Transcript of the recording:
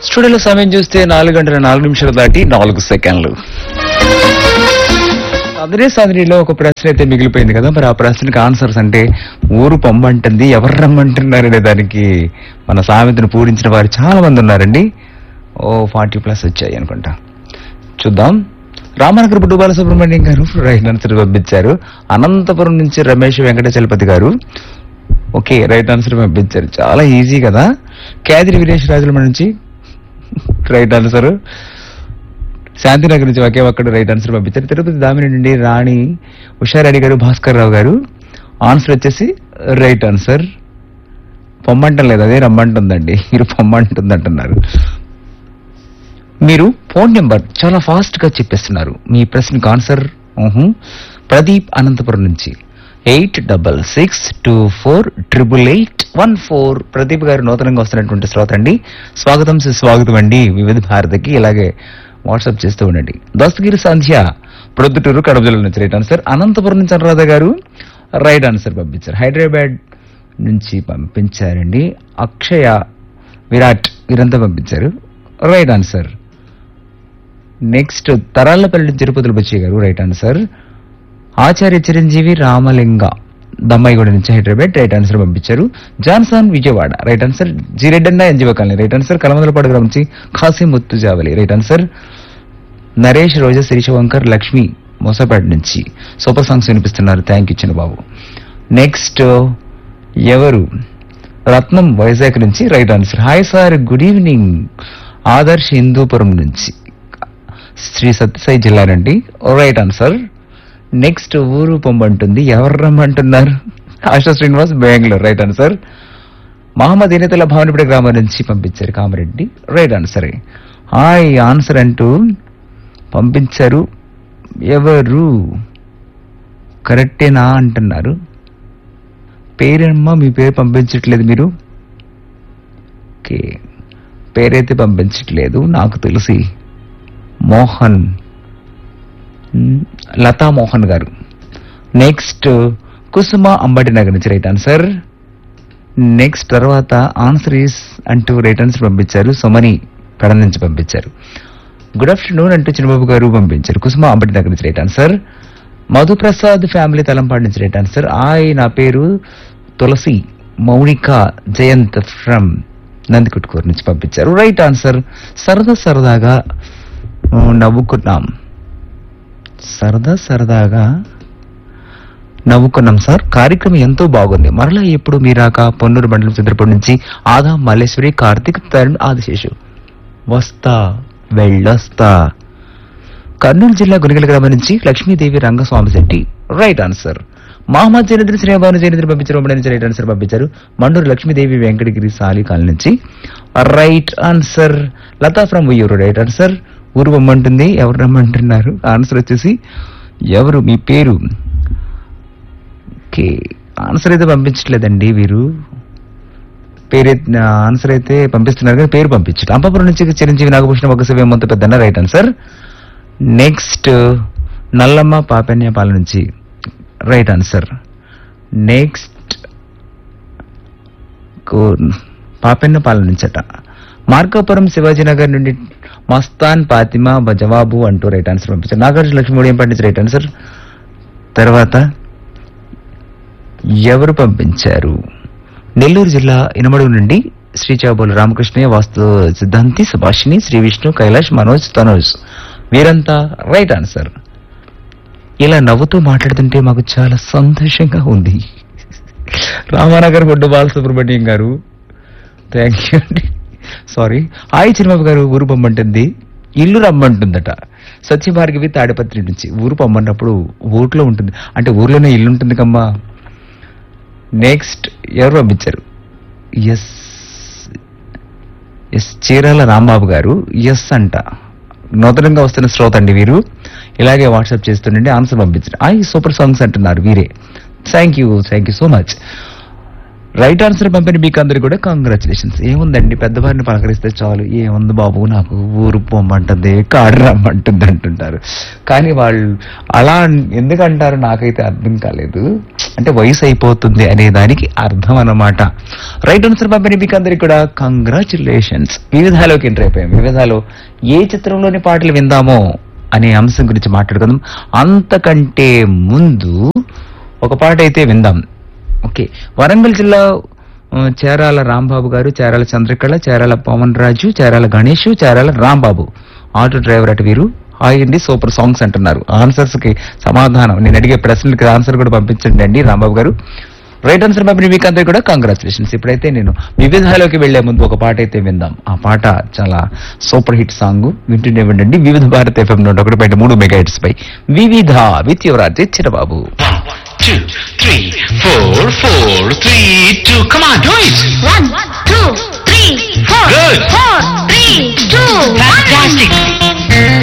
స్టూడియోలో సమయం చూస్తే నాలుగు గంటల నాలుగు నిమిషాలు దాటి నాలుగు సెకండ్లు అదే సాదరిలో ఒక ప్రశ్న అయితే మిగిలిపోయింది కదా మరి ఆ ప్రశ్నకి ఆన్సర్స్ అంటే ఊరు పొమ్మంటుంది ఎవరు రమ్మంటున్నారనే దానికి మన సామెతను పూరించిన వారు చాలా మంది ఉన్నారండి ఓ ఫార్టీ ప్లస్ వచ్చాయి అనుకుంటా చూద్దాం రామనగర్ బుడ్డు బాలసుబ్రహ్మణ్యం గారు రైట్ ఆన్సర్ పంపించారు అనంతపురం నుంచి రమేష్ వెంకటచలపతి గారు ఓకే రైట్ ఆన్సర్ పంపించారు చాలా ఈజీ కదా కేదిరి వీరేష్ రాజుల నుంచి రైట్ ఆన్సర్ శాంతినగర్ నుంచి ఒకే ఒక్కడు రైట్ ఆన్సర్ పంపించారు తిరుపతి దామిని నుండి రాణి ఉషారెడ్డి గారు భాస్కర్ రావు గారు ఆన్సర్ వచ్చేసి రైట్ ఆన్సర్ పొమ్మంటం లేదు అదే రమ్మంటుందండి మీరు పొమ్మంటుంది అంటున్నారు మీరు ఫోన్ నెంబర్ చాలా ఫాస్ట్ గా చెప్పేస్తున్నారు మీ ప్రశ్నకు ఆన్సర్ ఊహు. ప్రదీప్ అనంతపురం నుంచి eight double six two four triple eight one four Pradeep garu నూతనంగా వస్తున్నటువంటి శ్రోత అండి స్వాగతం సుస్వాగతం అండి వివిధ భారతికి ఇలాగే వాట్సాప్ చేస్తూ ఉండండి దస్తగిరి సంధ్య ప్రొద్దుటూరు కడప జిల్లా నుంచి రైట్ ఆన్సర్ అనంతపురం నుంచి అనురాధ గారు రైట్ ఆన్సర్ పంపించారు హైదరాబాద్ నుంచి పంపించారండి అక్షయ విరాట్ వీరంతా పంపించారు రైట్ ఆన్సర్ నెక్స్ట్ తరాలపల్లి తిరుపతిలో బుచ్చి గారు రైట్ ఆన్సర్ ఆచార్య చిరంజీవి రామలింగ దమ్మాయిగూడ నుంచి హైదరాబాద్ రైట్ ఆన్సర్ పంపించారు Johnson Vijayawada right answer Jireddanna NGO colony right answer Kalamandalapadu గ్రామం నుంచి ఖాసీ ముత్తుజావలి రైట్ ఆన్సర్ నరేష్ రోజా శిరీషవంకర్ లక్ష్మి మోసపేట నుంచి సూపర్ సాంగ్స్ వినిపిస్తున్నారు thank you Chinna Babu next ఎవరు రత్నం వైజాగ్ నుంచి right answer hi sir good evening Adarsh Hindupuram నుంచి శ్రీ సత్యసాయి జిల్లా నుండి రైట్ ఆన్సర్ నెక్స్ట్ ఊరు పొమ్మంటుంది ఎవరు రమ్మంటున్నారు ఆశా శ్రీనివాస్ బెంగళూరు రైట్ ఆన్సర్ మహమ్మద్ ఇనతుల భవనపడి గ్రామం నుంచి పంపించారు Kamareddy right answer hi answer అంటూ పంపించారు ఎవరు కరెక్టేనా అంటున్నారు పేరమ్మా మీ పేరు పంపించట్లేదు మీరు ఓకే పేరైతే పంపించట్లేదు నాకు తెలిసి మోహన్ మ్, లతా మోహన్ గారు నెక్స్ట్ కుసుమ అంబటి నగర్ నుంచి రైట్ ఆన్సర్ నెక్స్ట్ తర్వాత ఆన్సర్ ఈస్ అంటూ రైట్ ఆన్సర్ పంపించారు సుమని పెడ నుంచి పంపించారు గుడ్ ఆఫ్టర్నూన్ అంటూ చిన్నబాబు గారు పంపించారు కుసుమ అంబటి నగర్ నుంచి right answer Madhuprasad family Thalampadu నుంచి రైట్ ఆన్సర్ ఆయ్ నా పేరు తులసి మౌనిక జయంత్ ఫ్రమ్ నందికుట్కూరు నుంచి పంపించారు రైట్ ఆన్సర్ సరదా సరదాగా ఆ, నవ్వుకున్నాం సరదా సరదాగా నవ్వుకున్నాం సార్ కార్యక్రమం ఎంతో బాగుంది మరలా ఎప్పుడు మీరాక పొన్నూరు మండలం చంద్రపూడి నుంచి ఆదా మల్లేశ్వరి కార్తీక్ తరుణ్ ఆదిశేషు వస్తా వెళ్ళొస్తా కర్నూలు జిల్లా గునిగల గ్రామం నుంచి లక్ష్మీదేవి రంగస్వామి శెట్టి రైట్ ఆన్సర్ మహమ్మద్ జైనేంద్ర శ్రీభాను జైనేంద్ర పంపించారు ఉమ్మడి నుంచి రైట్ ఆన్సర్ పంపించారు మండూరు లక్ష్మీదేవి వెంకటగిరి సాలి కాలనీ నుంచి right answer Latha from Uyyuru right answer ఊరు బొమ్మంటుంది ఎవరు రమ్మంటున్నారు ఆన్సర్ వచ్చేసి ఎవరు మీ పేరు ఓకే ఆన్సర్ అయితే పంపించట్లేదండి వీరు పేరు ఆన్సర్ అయితే పంపిస్తున్నారు కానీ పేరు పంపించట్లేదు అంపాపురం నుంచి చిరంజీవి నాగభూషణ ఒక Sivemantha Peddanna right answer next Nallamma Papanyapala నుంచి రైట్ ఆన్సర్ నెక్స్ట్ పాపెన్నపాలెం నుంచట మార్కాపురం శివాజీనగర్ నుండి మస్తాన్ పాతిమా బ- జవాబు అంటూ రైట్ ఆన్సర్ పంపించారు నాగార్జున లక్ష్మీ ఏం పండించి రైట్ ఆన్సర్ తర్వాత ఎవరు పంపించారు నెల్లూరు జిల్లా ఇనమడుగు నుండి శ్రీచాబోలు రామకృష్ణయ్య వాస్తు సిద్ధాంతి సుభాషిణి శ్రీ విష్ణు కైలాష్ మనోజ్ తనోజ్ వీరంతా రైట్ ఆన్సర్ ఇలా నవ్వుతూ మాట్లాడుతుంటే మాకు చాలా సంతోషంగా ఉంది రామానగర్ బొడ్డు బాలసుబ్రహ్మణ్యం గారు థ్యాంక్ యూ అండి సారీ హాయ్ చిరుబాబు గారు ఊరు పొమ్మంటుంది ఇల్లు రమ్మంటుందట సత్యభార్గవి తాడిపత్రి నుంచి ఊరు పొమ్మన్నప్పుడు ఊర్లో ఉంటుంది అంటే ఊర్లోనే ఇల్లు ఉంటుంది కమ్మా నెక్స్ట్ ఎవరు పంపించారు ఎస్ ఎస్ చీరాల రాంబాబు గారు ఎస్ అంట నూతనంగా వస్తున్న శ్రోత అండి వీరు ఇలాగే వాట్సాప్ చేస్తుండండి ఆన్సర్ పంపించండి ఐ సూపర్ సాంగ్స్ అంటున్నారు వీరే thank you thank you so much right answer పంపిన మీకు అందరు కూడా కంగ్రాచులేషన్స్ ఏముందండి పెద్దవారిని పలకరిస్తే చాలు ఏముంది బాబు నాకు ఊరు పొమ్మంటుంది కాడు రమ్మంటుంది అంటుంటారు కానీ వాళ్ళు అలా ఎందుకు అంటారు నాకైతే అర్థం కాలేదు అంటే వయసు అయిపోతుంది అనే దానికి అర్థం అన్నమాట రైట్ ఆన్సర్ పంపిన మీకు అందరికి కూడా కంగ్రాచులేషన్స్ వివిధాలోకి ఎంటర్ అయిపోయాం వివిధాలో ఏ చిత్రంలోని పాటలు విందామో అనే అంశం గురించి మాట్లాడుకుందాం అంతకంటే ముందు ఒక పాట అయితే విందాం ఓకే వరంగల్ జిల్లా ఆ, చేరాల రాంబాబు గారు చేరాల చంద్రకళ చేరాల పవన్ రాజు చేరాల గణేష్ చేరాల రాంబాబు ఆటో డ్రైవర్ అటు వీరు హాయ్ అండి సూపర్ సాంగ్స్ అంటున్నారు ఆన్సర్స్ కి సమాధానం నేను అడిగే ప్రశ్నలకి ఆన్సర్ కూడా పంపించండి అండి రాంబాబు గారు రైట్ ఆన్సర్ పంపిన మీకు అందరికీ కూడా కంగ్రాచులేషన్స్ ఇప్పుడైతే నేను వివిధాలోకి వెళ్లే ముందు ఒక పాట అయితే విందాం ఆ పాట చాలా సూపర్ హిట్ సాంగ్ వింటుండే ఉండండి వివిధ భారత్ ఎఫ్ఎం నూట ఒకటి పాయింట్ మూడు మెగా హిట్స్ పై వివిధ with Yuvaraj Chirababu One, two, three, four, four, three, two. Come on, do it. One, two, three, four. Good. Four, three, two, one. Fantastic.